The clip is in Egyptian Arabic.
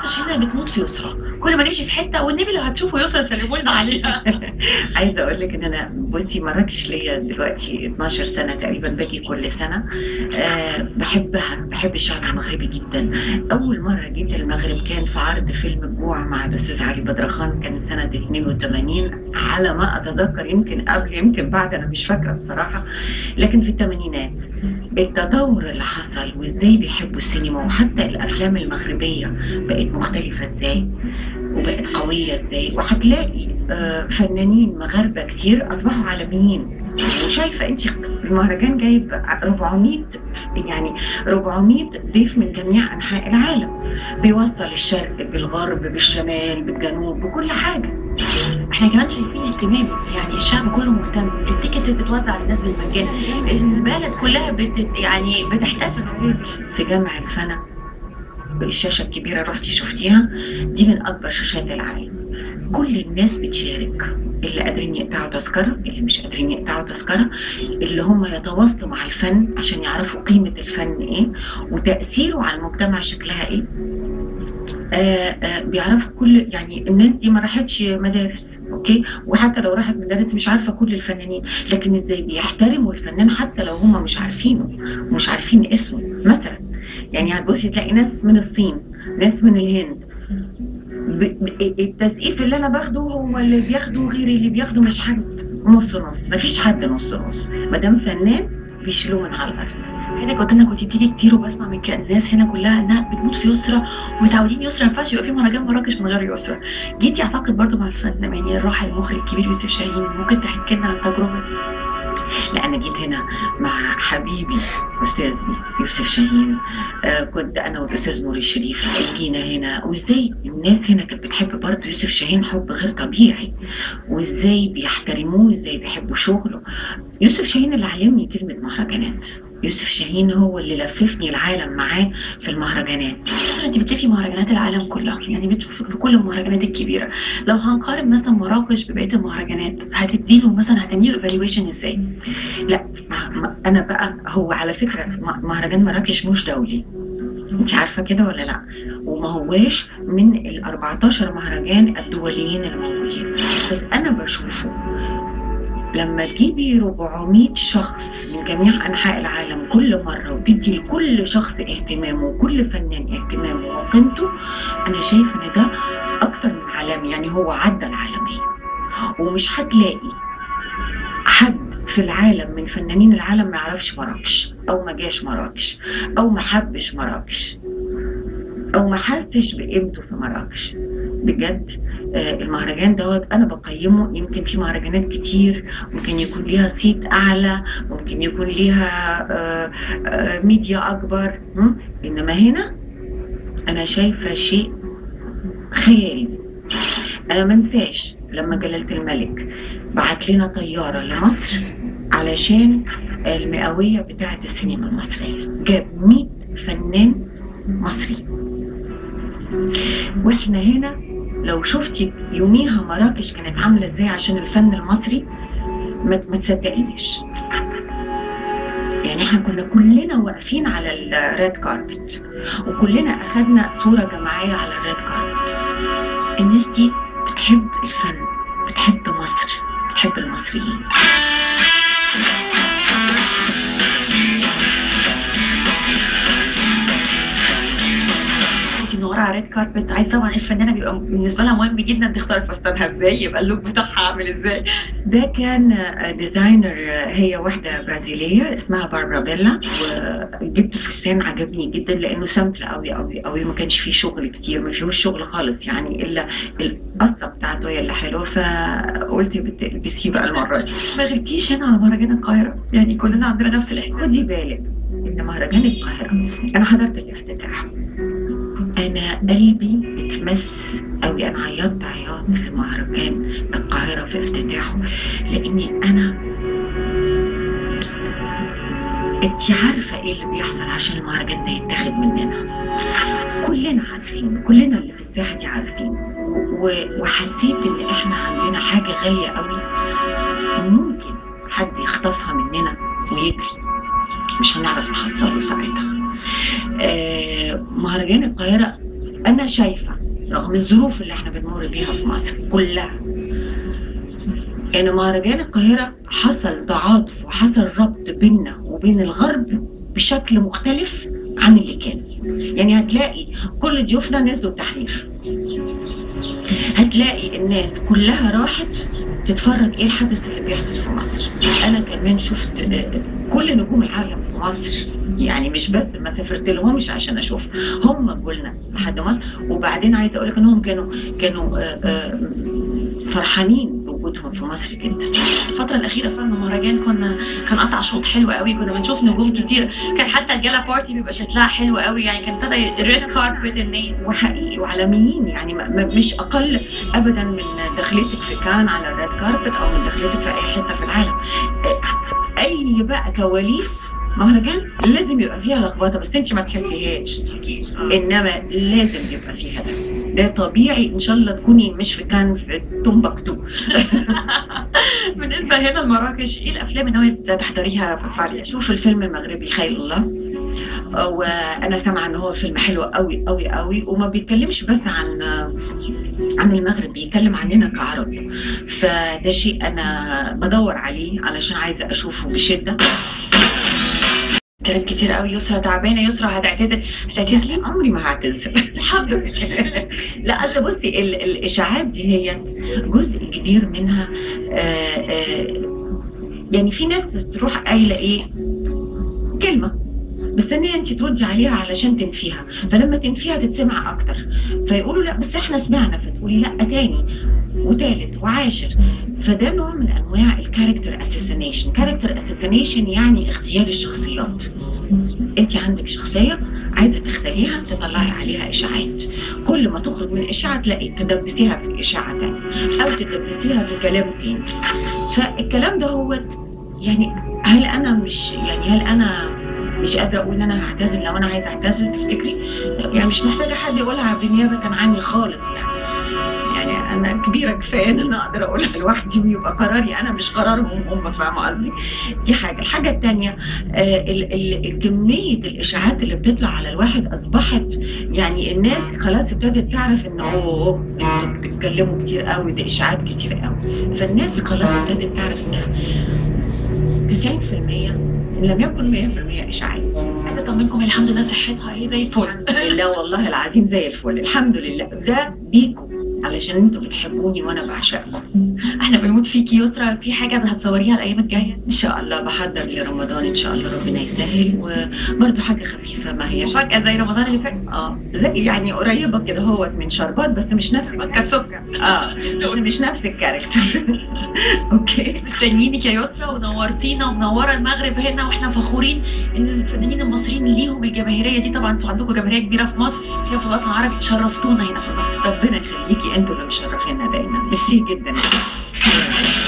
مراكش هنا بتموت في يسرى كل ما نمشي في حته والنبي لو هتشوفوا يسرى سلموا لنا عليها عايزه اقول لك ان انا بصي مراكش ليا دلوقتي 12 سنه تقريبا باجي كل سنه أه بحبها بحب الشعب المغربي جدا اول مره جيت المغرب كان في عرض فيلم الجوع مع الاستاذ علي بدرخان كان سنه 82 على ما اتذكر يمكن قبل يمكن بعد انا مش فاكره بصراحه لكن في الثمانينات التطور اللي حصل وازاي بيحبوا السينما وحتى الافلام المغربيه بقت مختلفه ازاي وبقت قويه ازاي وهتلاقي آه، فنانين مغاربه كتير اصبحوا عالميين وشايفه انت المهرجان جايب 400 يعني 400 ضيف من جميع انحاء العالم بيوصل الشرق بالغرب بالشمال بالجنوب بكل حاجه احنا كمان شايفين اهتمام يعني الشعب كله مهتم التيكتس بتتوزع للناس بالمجان البلد كلها بت يعني بتحتفل في جامع الفنا بالشاشه الكبيره رحتي شفتيها دي من اكبر شاشات العالم كل الناس بتشارك اللي قادرين يقطعوا تذكره اللي مش قادرين يقطعوا تذكره اللي هم يتواصلوا مع الفن عشان يعرفوا قيمه الفن ايه وتاثيره على المجتمع شكلها ايه آه آه بيعرفوا كل يعني الناس دي ما راحتش مدارس اوكي وحتى لو راحت مدارس مش عارفه كل الفنانين لكن ازاي بيحترموا الفنان حتى لو هم مش عارفينه مش عارفين اسمه مثلا يعني هتبصي تلاقي ناس من الصين ناس من الهند ب- ب- التسقيف اللي انا باخده هو اللي بياخده غير اللي بياخده مش حد نص نص مفيش حد نص نص ما دام فنان بيشيلوه من على الارض هنا كنت انا كنت بتيجي كتير وبسمع من كده الناس هنا كلها انها بتموت في يسرى ومتعودين يسرى ما ينفعش يبقى في مهرجان مراكش من غير يسرى جيتي اعتقد برضو مع الفن يعني الراحل المخرج الكبير يوسف شاهين ممكن تحكي لنا عن التجربه دي لا انا جيت هنا مع حبيبي استاذ يوسف شاهين آه كنت انا والاستاذ نور الشريف جينا هنا وازاي الناس هنا كانت بتحب برضه يوسف شاهين حب غير طبيعي وازاي بيحترموه ازاي بيحبوا شغله يوسف شاهين اللي علمني كلمه مهرجانات يوسف شاهين هو اللي لففني العالم معاه في المهرجانات مثلا انت بتلفي مهرجانات العالم كلها يعني بتشوفي في كل المهرجانات الكبيره لو هنقارن مثلا مراكش ببقيه المهرجانات هتديله مثلا هتعملي ايفالويشن ازاي؟ لا ما- ما- انا بقى هو على فكره م- مهرجان مراكش مش دولي انت عارفه كده ولا لا وما هواش من ال 14 مهرجان الدوليين الموجودين بس انا بشوفه لما تجيبي 400 شخص من جميع انحاء العالم كل مره وتدي لكل شخص اهتمامه وكل فنان اهتمامه وقيمته انا شايفه ان ده اكتر من عالمي يعني هو عدى العالميه ومش هتلاقي حد في العالم من فنانين العالم ما يعرفش مراكش او ما جاش مراكش او ما حبش مراكش او ما حسش بقيمته في مراكش بجد آه، المهرجان دوت انا بقيمه يمكن في مهرجانات كتير ممكن يكون ليها صيت اعلى ممكن يكون ليها آه، آه، ميديا اكبر م? انما هنا انا شايفه شيء خيالي انا منساش لما جلالة الملك بعت لنا طيارة لمصر علشان المئوية بتاعة السينما المصرية جاب 100 فنان مصري واحنا هنا لو شفتي يوميها مراكش كانت عاملة ازاي عشان الفن المصري ما ما تصدقيش يعني احنا كنا كلنا واقفين على الريد كاربت وكلنا اخدنا صورة جماعية على الريد كاربت الناس دي بتحب الفن بتحب مصر بتحب المصريين انت منوره على ريد كاربت عايز طبعا الفنانه بيبقى بالنسبه لها مهم جدا تختار فستانها ازاي يبقى اللوك بتاعها عامل ازاي ده كان آه، ديزاينر آه، هي واحدة برازيلية اسمها باربرا بيلا وجبت الفستان عجبني جدا لأنه سمبل قوي قوي قوي ما كانش فيه شغل كتير ما فيهوش شغل خالص يعني إلا القصة بتاعته هي اللي حلوة فقلت بتلبسيه بقى المرة دي ما غبتيش هنا على مهرجان القاهره يعني كلنا عندنا نفس الاحساس خدي بالك إن مهرجان القاهرة أنا حضرت الافتتاح أنا قلبي اتمس أوي أنا عيطت عياط في مهرجان القاهرة في افتتاحه لأني أنا انت عارفة ايه اللي بيحصل عشان المهرجان ده يتاخد مننا كلنا عارفين كلنا اللي في الساحة دي عارفين و- وحسيت ان احنا عندنا حاجة غالية قوي ممكن حد يخطفها مننا ويجري مش هنعرف نحصله ساعتها آه مهرجان القاهرة انا شايفة رغم الظروف اللي احنا بنمر بيها في مصر كلها ان مهرجان القاهرة حصل تعاطف وحصل ربط بيننا وبين الغرب بشكل مختلف عن اللي كان يعني هتلاقي كل ضيوفنا نزلوا التحرير هتلاقي الناس كلها راحت تتفرج ايه الحدث اللي بيحصل في مصر انا كمان شفت آه، كل نجوم العالم في مصر يعني مش بس ما سافرت لهمش عشان اشوف هم جولنا لحد مصر وبعدين عايزه اقول لك انهم كانوا كانوا آه، آه، فرحانين بوجودهم في مصر جدا الفترة الأخيرة فعلا المهرجان كنا كان قطع شوط حلو قوي كنا بنشوف نجوم كتير كان حتى الجالا بارتي بيبقى شكلها حلو قوي يعني كان ابتدى الريد كاربت الناس وحقيقي وعالميين يعني ما- ما- مش اقل ابدا من دخلتك في كان على الريد كاربت او من دخلتك في اي حته في العالم اي بقى كواليس مهرجان لازم يبقى فيها لخبطه بس انت ما تحسيهاش انما لازم يبقى فيها ده ده طبيعي ان شاء الله تكوني مش في كان في تومبكتو بالنسبة هنا لمراكش ايه الأفلام اللي ناوية تحضريها في فعالية؟ شوف الفيلم المغربي خير الله وانا سامعه ان هو فيلم حلو قوي قوي قوي وما بيتكلمش بس عن عن المغرب بيتكلم عننا كعرب فده شيء انا بدور عليه علشان عايزه اشوفه بشده كلام كتير قوي يسرا تعبانة يسرا هتعتذر هتعتذري؟ عمري ما هعتذر الحمد لله لا اصل بصي ال- الاشاعات دي هي جزء كبير منها آه، آه، يعني في ناس تروح قايله ايه كلمه مستنيه انت تردي عليها علشان تنفيها فلما تنفيها تتسمع اكتر فيقولوا لا بس احنا سمعنا فتقولي لا تاني وتالت وعاشر فده نوع من انواع الكاركتر اساسينيشن كاركتر اساسينيشن يعني اغتيال الشخصيات انت عندك شخصيه عايزه تختاريها تطلعي عليها اشاعات كل ما تخرج من اشاعه تلاقي تدبسيها في اشاعه تانية او تدبسيها في كلام تاني فالكلام ده هو يعني هل انا مش يعني هل انا مش قادره اقول ان انا هعتزل لو انا عايزه اعتزل تفتكري يعني مش محتاجه حد يقولها بنيابه عني خالص يعني يعني انا كبيره كفايه ان انا اقدر اقولها لوحدي ويبقى قراري انا مش قرارهم هم فاهمه قصدي دي حاجه الحاجه الثانيه كميه الاشاعات اللي بتطلع على الواحد اصبحت يعني الناس خلاص ابتدت تعرف ان اوه انتوا بتتكلموا كتير قوي ده اشاعات كتير قوي فالناس خلاص ابتدت تعرف انها 90% ان لم يكن 100% اشاعات عايزة أطمنكم الحمد لله صحتها هي زي الفل لا والله العظيم زي الفل الحمد لله ده بيكم علشان انتوا بتحبوني وانا بعشقكم احنا بنموت فيكي يسرا في حاجة هتصوريها الأيام الجاية ان شاء الله بحضر لرمضان ان شاء الله ربنا يسهل وبرده حاجه خفيفه ما هي مفاجأة زي رمضان اللي فات اه زي يعني قريبه كده هو من شربات بس مش نفس كانت سكر اه مش نفس الكاركتر اوكي مستنيينك يا يسرا ونورتينا ومنوره المغرب هنا واحنا فخورين ان الفنانين المصريين ليهم الجماهيريه دي طبعا انتوا عندكم جماهيريه كبيره في مصر هي في الوطن العربي شرفتونا هنا في المغرب ربنا يخليكي انتوا اللي مشرفينا دايما ميرسي جدا